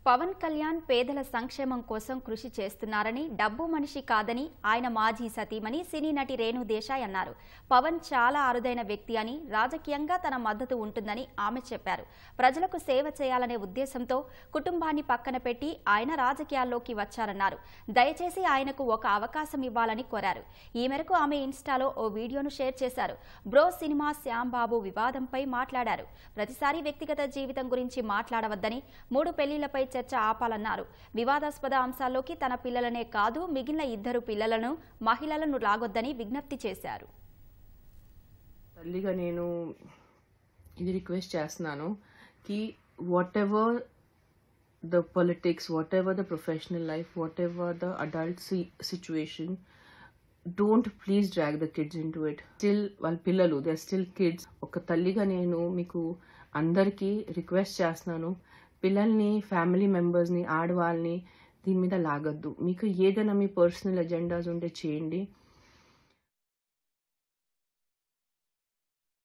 పవన్ కళ్యాణ్ పేదల సంక్షేమం కోసం కృషి చేస్తున్నారని డబ్బు మనిషి కాదని ఆయన మాజీ సతీమణి సినీ నటి రేణు దేశాయ్ అన్నారు పవన్ చాలా అరుదైన వ్యక్తి అని రాజకీయంగా తన మద్దతు ఉంటుందని ఆమె చెప్పారు ప్రజలకు సేవ చేయాలనే ఉద్దేశంతో కుటుంబాన్ని పక్కన పెట్టి ఆయన రాజకీయాల్లోకి వచ్చారన్నారు దయచేసి ఆయనకు ఒక అవకాశం ఇవ్వాలని కోరారు ఈ మేరకు ఆమె ఇన్స్టాలో ఓ వీడియోను షేర్ చేశారు బ్రో సినిమా శ్యాంబాబు వివాదంపై మాట్లాడారు ప్రతిసారి వ్యక్తిగత జీవితం గురించి మాట్లాడవద్దని మూడు పెళ్లిళ్లపై చర్చ ఆపాలన్నారు వివాదాస్పద అంశాల్లోకి తన పిల్లలనే కాదు మిగిలిన ఇద్దరు పిల్లలను మహిళలను లాగొద్దని విజ్ఞప్తి చేశారు తల్లిగా నేను ఇది రిక్వెస్ట్ చేస్తున్నాను కి whatever the politics whatever the professional life whatever the adult situation don't please drag the kids into it still వాళ్ళ పిల్లలు దే స్టిల్ కిడ్స్ ఒక తల్లిగా నేను మీకు అందరికీ రిక్వెస్ట్ చేస్తున్నాను పిల్లల్ని ఫ్యామిలీ మెంబర్స్ని ఆడవాళ్ళని దీని మీద లాగద్దు మీకు ఏదైనా మీ పర్సనల్ ఎజెండాస్ ఉంటే చేయండి